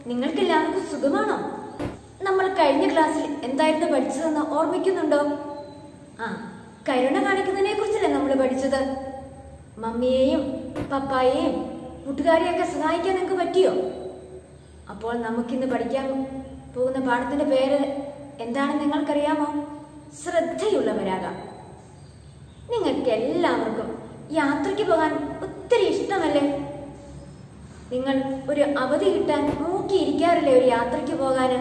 നിങ്ങൾക്കെല്ലാവർക്കും സുഖമാണോ നമ്മൾ കഴിഞ്ഞ ക്ലാസ്സിൽ എന്തായിരുന്നു പഠിച്ചതെന്ന് ഓർമ്മിക്കുന്നുണ്ടോ ആ കരുണ കാണിക്കുന്നതിനെ കുറിച്ചല്ലേ നമ്മൾ പഠിച്ചത് മമ്മിയെയും പപ്പായെയും കൂട്ടുകാരെയൊക്കെ സഹായിക്കാൻ നിങ്ങൾക്ക് പറ്റിയോ അപ്പോൾ നമുക്കിന്ന് പഠിക്കാൻ പോകുന്ന പാഠത്തിന്റെ പേര് എന്താണെന്ന് നിങ്ങൾക്കറിയാമോ ശ്രദ്ധയുള്ളവരാകാം നിങ്ങൾക്ക് എല്ലാവർക്കും യാത്രയ്ക്ക് പോകാൻ ഒത്തിരി ഇഷ്ടമല്ലേ നിങ്ങൾ ഒരു അവധി കിട്ടാൻ നോക്കിയിരിക്കാറില്ലേ ഒരു യാത്രയ്ക്ക് പോകാന്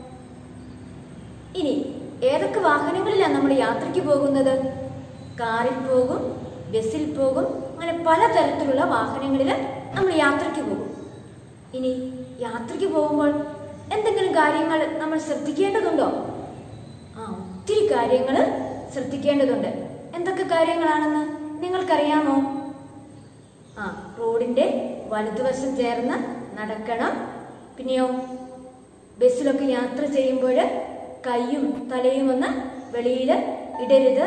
ഇനി ഏതൊക്കെ വാഹനങ്ങളിലാണ് നമ്മൾ യാത്രയ്ക്ക് പോകുന്നത് കാറിൽ പോകും ബസ്സിൽ പോകും അങ്ങനെ പലതരത്തിലുള്ള വാഹനങ്ങളിൽ നമ്മൾ യാത്രയ്ക്ക് പോകും ഇനി യാത്രയ്ക്ക് പോകുമ്പോൾ എന്തെങ്കിലും കാര്യങ്ങൾ നമ്മൾ ശ്രദ്ധിക്കേണ്ടതുണ്ടോ ആ ഒത്തിരി കാര്യങ്ങൾ ശ്രദ്ധിക്കേണ്ടതുണ്ട് എന്തൊക്കെ കാര്യങ്ങളാണെന്ന് നിങ്ങൾക്കറിയാമോ ആ റോഡിന്റെ വലതുവശം ചേർന്ന് നടക്കണം പിന്നെയോ ബസ്സിലൊക്കെ യാത്ര ചെയ്യുമ്പോൾ കൈയും തലയും ഒന്ന് വെളിയിൽ ഇടരുത്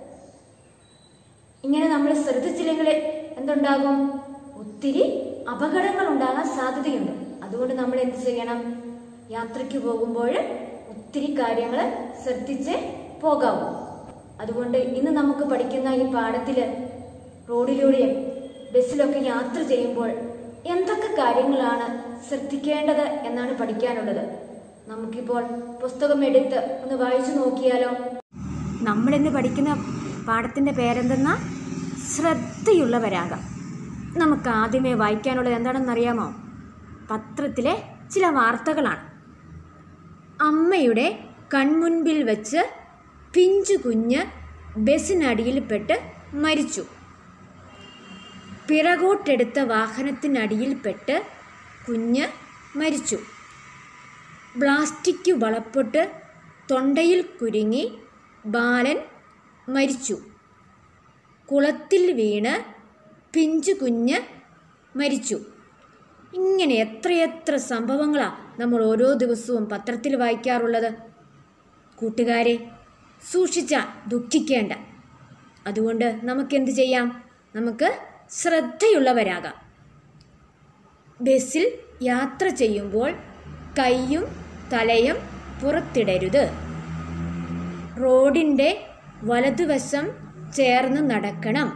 ഇങ്ങനെ നമ്മൾ ശ്രദ്ധിച്ചില്ലെങ്കിൽ എന്തുണ്ടാകും ഒത്തിരി അപകടങ്ങൾ ഉണ്ടാകാൻ സാധ്യതയുണ്ട് അതുകൊണ്ട് നമ്മൾ എന്ത് ചെയ്യണം യാത്രയ്ക്ക് പോകുമ്പോൾ ഒത്തിരി കാര്യങ്ങൾ ശ്രദ്ധിച്ച് പോകാവൂ അതുകൊണ്ട് ഇന്ന് നമുക്ക് പഠിക്കുന്ന ഈ പാഠത്തിൽ റോഡിലൂടെയും ബസ്സിലൊക്കെ യാത്ര ചെയ്യുമ്പോൾ എന്തൊക്കെ കാര്യങ്ങളാണ് ശ്രദ്ധിക്കേണ്ടത് എന്നാണ് പഠിക്കാനുള്ളത് നമുക്കിപ്പോൾ പുസ്തകം എടുത്ത് ഒന്ന് വായിച്ചു നോക്കിയാലോ നമ്മളിന്ന് പഠിക്കുന്ന പാഠത്തിന്റെ പേരെന്തെന്നാ ശ്രദ്ധയുള്ളവരാകാം നമുക്ക് ആദ്യമേ വായിക്കാനുള്ളത് എന്താണെന്നറിയാമോ പത്രത്തിലെ ചില വാർത്തകളാണ് അമ്മയുടെ കൺമുൻപിൽ വെച്ച് പിഞ്ചു കുഞ്ഞ് ബസ്സിനടിയിൽപ്പെട്ട് മരിച്ചു പിറകോട്ടെടുത്ത വാഹനത്തിനടിയിൽപ്പെട്ട് കുഞ്ഞ് മരിച്ചു പ്ലാസ്റ്റിക് വളപ്പൊട്ട് തൊണ്ടയിൽ കുരുങ്ങി ബാലൻ മരിച്ചു കുളത്തിൽ വീണ് പിഞ്ചു കുഞ്ഞ് മരിച്ചു ഇങ്ങനെ എത്രയെത്ര സംഭവങ്ങളാണ് നമ്മൾ ഓരോ ദിവസവും പത്രത്തിൽ വായിക്കാറുള്ളത് കൂട്ടുകാരെ സൂക്ഷിച്ചാൽ ദുഃഖിക്കേണ്ട അതുകൊണ്ട് നമുക്കെന്ത് ചെയ്യാം നമുക്ക് ശ്രദ്ധയുള്ളവരാകാം ബസ്സിൽ യാത്ര ചെയ്യുമ്പോൾ കൈയും തലയും പുറത്തിടരുത് റോഡിൻ്റെ വലതുവശം ചേർന്ന് നടക്കണം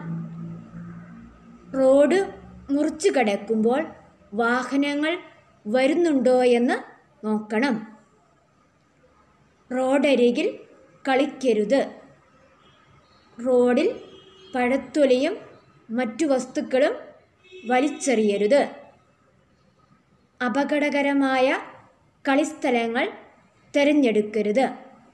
റോഡ് മുറിച്ചു കടക്കുമ്പോൾ വാഹനങ്ങൾ വരുന്നുണ്ടോ എന്ന് നോക്കണം റോഡരികിൽ കളിക്കരുത് റോഡിൽ പഴത്തൊലിയും മറ്റു വസ്തുക്കളും വലിച്ചെറിയരുത് അപകടകരമായ കളിസ്ഥലങ്ങൾ തിരഞ്ഞെടുക്കരുത്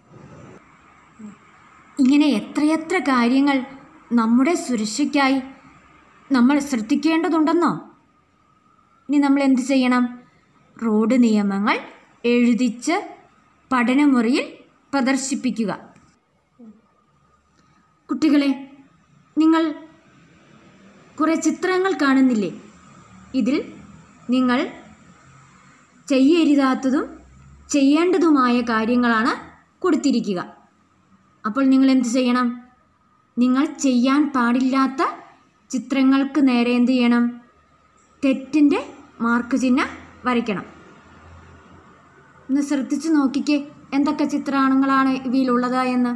ഇങ്ങനെ എത്രയെത്ര കാര്യങ്ങൾ നമ്മുടെ സുരക്ഷയ്ക്കായി നമ്മൾ ശ്രദ്ധിക്കേണ്ടതുണ്ടെന്നോ ഇനി നമ്മൾ എന്ത് ചെയ്യണം റോഡ് നിയമങ്ങൾ എഴുതിച്ച് പഠനമുറിയിൽ പ്രദർശിപ്പിക്കുക കുട്ടികളെ നിങ്ങൾ കുറേ ചിത്രങ്ങൾ കാണുന്നില്ലേ ഇതിൽ നിങ്ങൾ ചെയ്യരുതാത്തതും ചെയ്യേണ്ടതുമായ കാര്യങ്ങളാണ് കൊടുത്തിരിക്കുക അപ്പോൾ നിങ്ങൾ എന്ത് ചെയ്യണം നിങ്ങൾ ചെയ്യാൻ പാടില്ലാത്ത ചിത്രങ്ങൾക്ക് നേരെ എന്ത് ചെയ്യണം തെറ്റിൻ്റെ മാർക്ക് ചിഹ്നം വരയ്ക്കണം ഒന്ന് ശ്രദ്ധിച്ച് നോക്കിക്കേ എന്തൊക്കെ ചിത്രണങ്ങളാണ് ഇവയിലുള്ളത് എന്ന്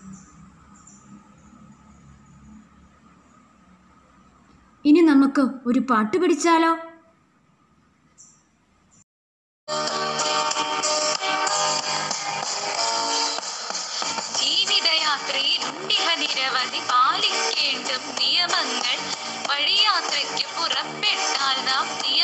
ഇനി നമുക്ക് ഒരു പാട്ട് പഠിച്ചാലോ ജീവിതയാത്രയിൽ ഉണ്ടിഹ നിരവധി പാലിക്കേണ്ടും നിയമങ്ങൾ വഴിയാത്രയ്ക്ക് പുറപ്പെട്ടാൽ നാം നിയ